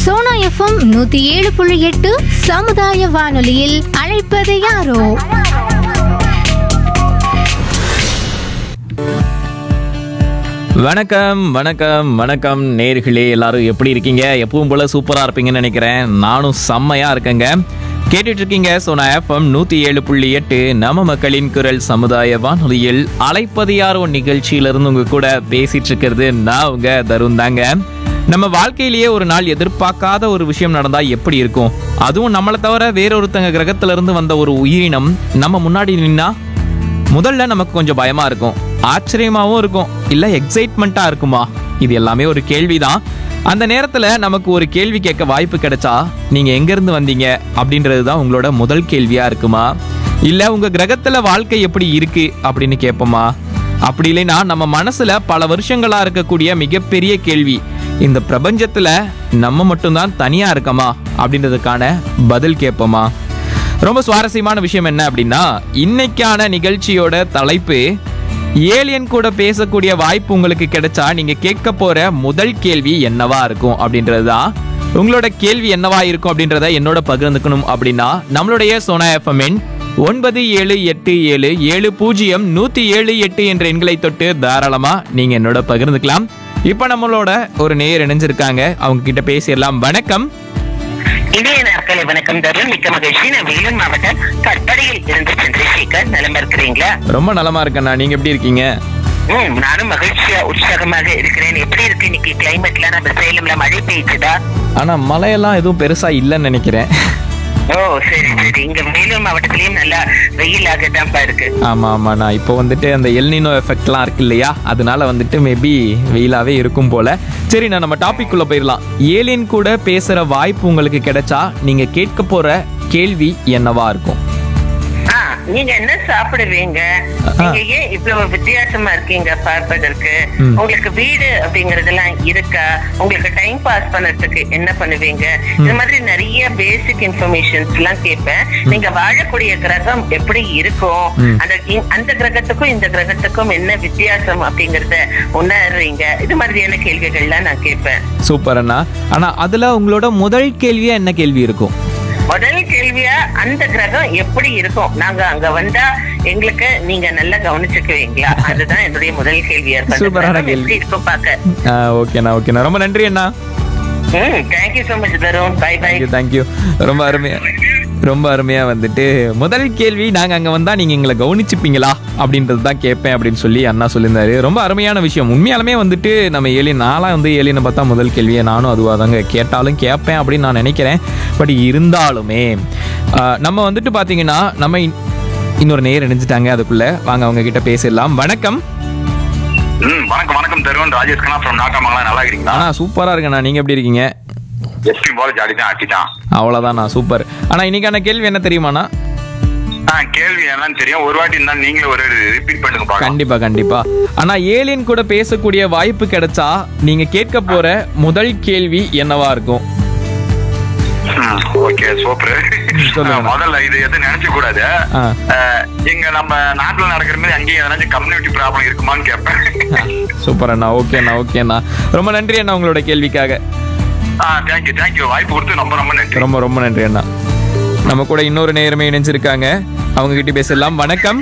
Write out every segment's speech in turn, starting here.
Sona FM நூத்தி ஏழு புள்ளி எட்டு சமுதாய வானொலியில் அழைப்பது யாரோ வணக்கம் வணக்கம் வணக்கம் நேர்களே எல்லாரும் எப்படி இருக்கீங்க எப்பவும் போல சூப்பரா இருப்பீங்கன்னு நினைக்கிறேன் நானும் செம்மையா இருக்கேங்க கேட்டுட்டு இருக்கீங்க சோனா எஃப்எம் நூத்தி ஏழு புள்ளி எட்டு நம்ம மக்களின் குரல் சமுதாய வானொலியில் அழைப்பது யாரோ நிகழ்ச்சியிலிருந்து உங்க கூட பேசிட்டு இருக்கிறது நான் உங்க தருண் தாங்க நம்ம வாழ்க்கையிலேயே ஒரு நாள் எதிர்பார்க்காத ஒரு விஷயம் நடந்தா எப்படி இருக்கும் அதுவும் நம்மளை தவிர வேறொருத்தங்க கிரகத்துல இருந்து வந்த ஒரு உயிரினம் நம்ம முன்னாடி நின்னா முதல்ல நமக்கு கொஞ்சம் பயமா இருக்கும் ஆச்சரியமாவும் இருக்கும் இல்ல எக்ஸைட்மெண்ட்டா இருக்குமா இது எல்லாமே ஒரு கேள்விதான் அந்த நேரத்துல நமக்கு ஒரு கேள்வி கேட்க வாய்ப்பு கிடைச்சா நீங்க எங்க இருந்து வந்தீங்க அப்படின்றது தான் உங்களோட முதல் கேள்வியா இருக்குமா இல்ல உங்க கிரகத்துல வாழ்க்கை எப்படி இருக்கு அப்படின்னு கேட்போமா அப்படி இல்லைன்னா நம்ம மனசுல பல வருஷங்களா இருக்கக்கூடிய மிகப்பெரிய கேள்வி இந்த பிரபஞ்சத்துல நம்ம மட்டும்தான் தனியா இருக்கமா அப்படின்றதுக்கான பதில் கேட்போமா ரொம்ப சுவாரஸ்யமான விஷயம் என்ன அப்படின்னா இன்னைக்கான நிகழ்ச்சியோட தலைப்பு ஏலியன் கூட பேசக்கூடிய வாய்ப்பு உங்களுக்கு கிடைச்சா நீங்க கேட்க போற முதல் கேள்வி என்னவா இருக்கும் அப்படின்றது தான் உங்களோட கேள்வி என்னவா இருக்கும் அப்படின்றத என்னோட பகிர்ந்துக்கணும் அப்படின்னா நம்மளுடைய சோனா எஃப்எம்என் ஒன்பது ஏழு எட்டு ஏழு ஏழு பூஜ்ஜியம் நூத்தி ஏழு எட்டு என்ற எண்களை தொட்டு தாராளமா நீங்க என்னோட பகிர்ந்துக்கலாம் இப்ப நம்மளோட ஒரு நேயர் இணைஞ்சிருக்காங்க அவங்க கிட்ட பேசிடலாம் வணக்கம் இனிய நாட்களை வணக்கம் தருண் மிக்க மகிழ்ச்சி நான் வேலூர் மாவட்டம் கற்படையில் இருந்து சந்திரசேகர் நலம் இருக்கிறீங்களா ரொம்ப நலமா இருக்கேண்ணா நீங்க எப்படி இருக்கீங்க ம் நானும் மகிழ்ச்சியா உற்சாகமாக இருக்கிறேன் எப்படி இருக்கு இன்னைக்கு கிளைமேட்ல நம்ம சேலம்ல மழை பெய்யுதா ஆனா மழையெல்லாம் எதுவும் பெருசா இல்லைன்னு நினைக்கிறேன் ஓ சரி சரி இங்க வேலூர் மாவட்டத்திலயும் நல்லா வெயிலாக தான்ப்பா இருக்கு ஆமா ஆமாண்ணா இப்போ வந்துட்டு அந்த எல்னினோ எஃபெக்ட்லாம் இருக்கு இல்லையா அதனால வந்துட்டு மேபி வெயிலாவே இருக்கும் போல சரி நான் நம்ம டாபிக் குள்ள போயிடலாம் ஏலியன் கூட பேசுற வாய்ப்பு உங்களுக்கு கிடைச்சா நீங்க கேட்க போற கேள்வி என்னவா இருக்கும் ஆ நீங்க என்ன சாப்பிடுவீங்க நீங்க ஏன் இவ்வளவு வித்தியாசமா இருக்கீங்க பார்ப்பதற்கு ம். உங்களுக்கு வீடு அப்படிங்கறதெல்லாம் இருக்கா உங்களுக்கு டைம் பாஸ் பண்ணறதுக்கு என்ன பண்ணுவீங்க இது மாதிரி நிறைய பேசிக் இன்ஃபர்மேஷன்ஸ் எல்லாம் கேட்பேன் நீங்க வாழக்கூடிய கிரகம் எப்படி இருக்கும் ம். அந்த இ- அந்த கிரகத்துக்கும் இந்த கிரகத்துக்கும் என்ன வித்தியாசம் அப்படிங்கறத உணர்றீங்க இது மாதிரியான கேள்விகள்லாம் நான் கேட்பேன் சூப்பர் அண்ணா ஆனா அதுல உங்களோட முதல் கேள்வியா என்ன கேள்வி இருக்கும் முதல் கேள்வியா அந்த கிரகம் எப்படி இருக்கும் நாங்க அங்க வந்தா எங்களுக்கு நீங்க நல்லா கவனிச்சுக்குவீங்களா அதுதான் என்னுடைய முதல் கேள்வியா இருக்கும் அந்த சூப்பரான கிரகம் கேள்வி. எப்படி இருக்கும் பாக்க ஆ, ஓகேண்ணா ஓகேண்ணா ரொம்ப நன்றி அண்ணா ம் thank you so much Tarun bye bye thank you thank you ரொம்ப அருமையா ரொம்ப அருமையா வந்துட்டு முதல் கேள்வி நாங்க அங்க வந்தா நீங்க எங்களை கவனிச்சுப்பீங்களா அப்படின்றது தான் கேட்பேன் அப்படின்னு சொல்லி அண்ணா சொல்லியிருந்தாரு ரொம்ப அருமையான விஷயம் உண்மையாலுமே வந்துட்டு நம்ம ஏலியன் நாளா வந்து ஏலியனை பார்த்தா முதல் கேள்வியை நானும் அதுவாக தாங்க கேட்டாலும் கேட்பேன் அப்படின்னு நான் நினைக்கிறேன் பட் இருந்தாலுமே ஆஹ், நம்ம வந்துட்டு பாத்தீங்கன்னா நம்ம இன்- இன்னொரு நேர் இணைஞ்சிட்டாங்க அதுக்குள்ள வாங்க அவங்க கிட்ட பேசிடலாம் வணக்கம் ம் வணக்கம் வணக்கம் தருவன் ராஜேஷ் கண்ணா ஃப்ரம் நாட்டாமங்களா நல்லா இருக்கீங்களா ஆனா சூப்பரா இருக்கண்ணா நீங்க எப்படி இருக்கீங்க எஸ்பி போல ஜாலி தான் ஆட்டி தான் அவ்வளவுதான் நான் சூப்பர் ஆனா இன்னைக்கான கேள்வி என்ன தெரியுமாண்ணா ஆ கேள்வி என்னன்னு தெரியும் ஒரு வாட்டி இருந்தா நீங்களே ஒரு ரிப்பீட் பண்ணுங்க பாக்கலாம் கண்டிப்பா கண்டிப்பா ஆனா ஏலியன் கூட பேசக்கூடிய வாய்ப்பு கிடைச்சா நீங்க கேட்க போற முதல் கேள்வி என்னவா இருக்கும் ஓகே சூப்பர் சொல்லுங்க. முதல்ல இது எதுவும் நினைச்ச கூடாது ஆ. அஹ், இங்க நம்ம நாட்டுல நடக்கிற மாதிரி அங்கேயும் எதனாச்சும் கம்யூனிட்டி ப்ராப்ளம் இருக்குமான்னு கேட்பேன் சூப்பர் அண்ணா ஓகே அண்ணா ஓகே அண்ணா ரொம்ப நன்றி அண்ணா உங்களோட கேள்விக்காக ஆ தேங்க்யூ தேங்க்யூ வாய்ப்பு கொடுத்து ரொம்ப ரொம்ப நன்றி ரொம்ப ரொம்ப நன்றி அண்ணா நம்ம கூட இன்னொரு நேரமே இணைஞ்சிருக்காங்க அவங்க கிட்ட பேசலாம் வணக்கம்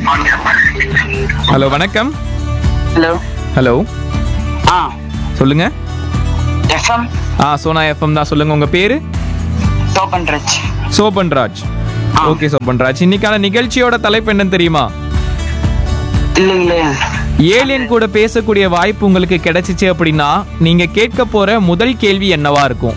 ஹலோ வணக்கம் ஹலோ ஹலோ ஆ சொல்லுங்க எஃப்எம் ஆ சோனா எஃப்எம் தான் சொல்லுங்க உங்க பேரு சோபன்ரச் சோபன்ராஜ் ஓகே சோபன்ராஜ் இன்னைக்கான நிகழ்ச்சியோட தலைப்பு என்னன்னு தெரியுமா இல்லைங்களே ஏலியன் கூட பேசக்கூடிய வாய்ப்பு உங்களுக்கு கிடைச்சிச்சு அப்படின்னா நீங்க கேட்க போற முதல் கேள்வி என்னவா இருக்கும்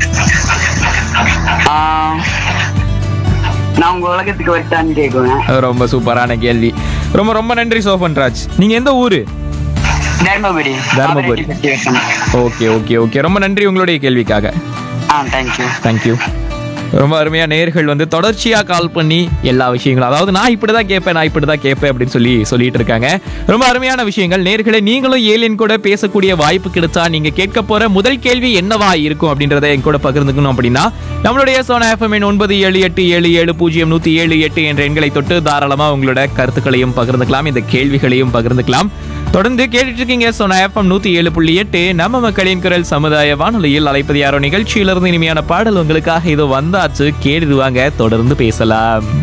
நான் உங்க உலகத்துக்கு வரட்டான்னு கேட்குவேன் அது ரொம்ப சூப்பரான கேள்வி ரொம்ப ரொம்ப நன்றி சோபன்ராஜ் நீங்க எந்த ஊரு Dharmapuri Dharmapuri. Okay okay okay ரொம்ப நன்றி உங்களுடைய கேள்விக்காக ஆ தேங்க்யூ தேங்க்யூ ரொம்ப அருமையா நேர்கள் வந்து தொடர்ச்சியா கால் பண்ணி எல்லா விஷயங்களும் அதாவது நான் இப்படிதான் கேட்பேன் நான் இப்படிதான் கேட்பேன் அப்படின்னு சொல்லி சொல்லிட்டு இருக்காங்க ரொம்ப அருமையான விஷயங்கள் நேர்களை நீங்களும் ஏலியன் கூட பேசக்கூடிய வாய்ப்பு கிடைச்சா நீங்க கேட்க போற முதல் கேள்வி என்னவா இருக்கும் அப்படின்றத என் கூட பகிர்ந்துக்கணும் அப்படின்னா நம்மளுடைய சோனா எஃப்எம் ஒன்பது ஏழு எட்டு ஏழு ஏழு பூஜ்ஜியம் நூத்தி ஏழு எட்டு என்ற எண்களை தொட்டு தாராளமா உங்களோட கருத்துக்களையும் பகிர்ந்துக்கலாம் இந்த கேள்விகளையும் பகிர்ந்துக்கலாம் தொடர்ந்து கேட்டுட்டு இருக்கீங்க சோனா எஃப்எம் நூத்தி ஏழு புள்ளி எட்டு நம்ம மக்களின் குரல் சமுதாய வானொலியில் அழைப்பது யாரோ நிகழ்ச்சியிலிருந்து இனிமையான பாடல் உங்களுக்காக இது வந்தாச்சு கேட்டுடுவாங்க தொடர்ந்து பேசலாம்